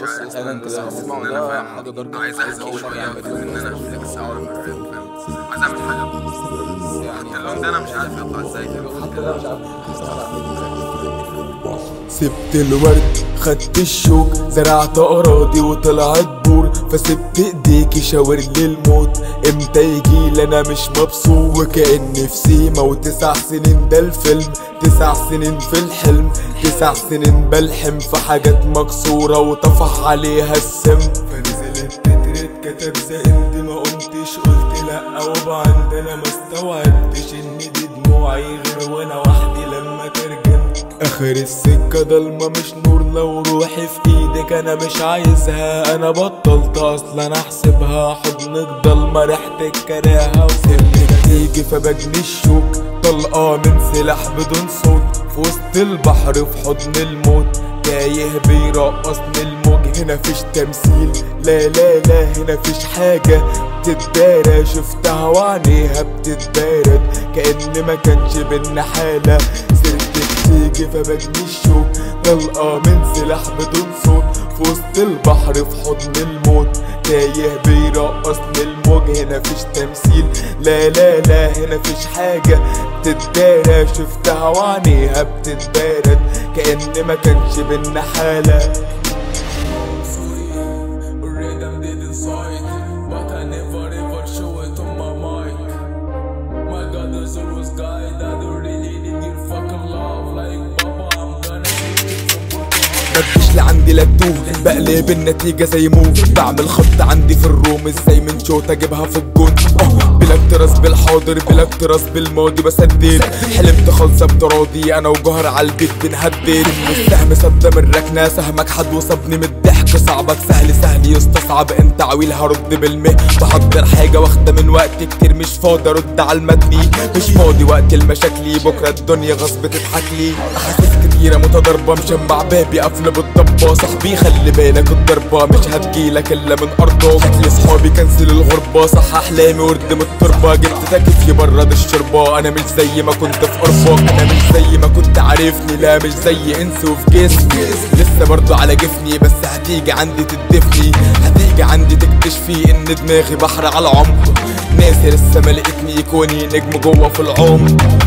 بص عارف احيانا انا كده حاسس الموضوع ان ده انا فاهم حاجه درجه عايز اعيش شويه فاهم ان انا افليكس او اعمل راب فاهم عايز اعمل حاجه حتى اللون ده انا مش عارف يطلع ازاي فاهم حتى ده مش عارف سبت الورد خدت الشوك زرعت اراضي وطلعت بور فسبت ايديك يشاور لي الموت امتى يجي انا مش مبسوط وكأني في سيما وتسع سنين ده الفيلم تسع سنين في الحلم تسع سنين بلحم في حاجات مكسورة وطفح عليها السم فنزل التتر اتكتب زائد ما قمتش قلت لا وبعد انا ما استوعبتش ان دي دموعي غير وانا وحدي لما ترجمت اخر السكة ضلمة مش نور لو روحي في ايدك انا مش عايزها انا بطلت اصلا احسبها حضنك ضلمة ريحتك كراهة وسيبني تيجي فبجني الشوك طلقة من سلاح بدون صوت في وسط البحر في حضن الموت تايه بيرقصني الموج هنا فيش تمثيل لا لا لا هنا فيش حاجة بتتدارى شفتها وعينيها بتتبارد كأن ما كانش بينا حالة سيرتك تيجي فبجني الشوك طلقة من سلاح بدون صوت في وسط البحر في حضن الموت تايه بيرقصني الموج هنا فيش تمثيل لا لا لا هنا فيش حاجة بتتدارى شفتها وعينيها بتتبارد كأن ما كانش بينا حالة Rhythm did inside, but I never ever show it on my mic. My God, there's always guy that don't really need your fucking love. Like Papa, I'm gonna take it from Porto. مفيش لعندي لا تدوه بقلب النتيجة زي موف بعمل خط عندي في الروم ازاي من شوت اجيبها في الجون اه بلا اكتراث بالحاضر بلا اكتراث بالماضي بسدد حلمت خالصة بتراضي انا وجوهر على البيت بنهدد السهم صدم الركنة سهمك حد وصبني من الضحك صعبك سهل سهل يستصعب انت عويل هرد بالمه بحضر حاجة واخدة من وقت كتير مش فاضي ارد على المتني مش فاضي وقت المشاكلي بكرة الدنيا غصب تضحك لي احاسيس كتيرة متضاربة مشمع بابي قفل بالضبة صاحبي خلي بالك الضربة مش هتجيلك الا من ارضك شكل صحابي كنسل الغربة صح احلامي ورد من التربة جبت تكيف يبرد الشربة انا مش زي ما كنت في قربك انا مش زي ما كنت عارفني لا مش زي انس وفي جسمي لسه برضو على جفني بس هتيجي عندي تدفني هتيجي عندي تكتشفي ان دماغي بحر على عمق ناسي لسه ما لقيتني كوني نجم جوه في العمق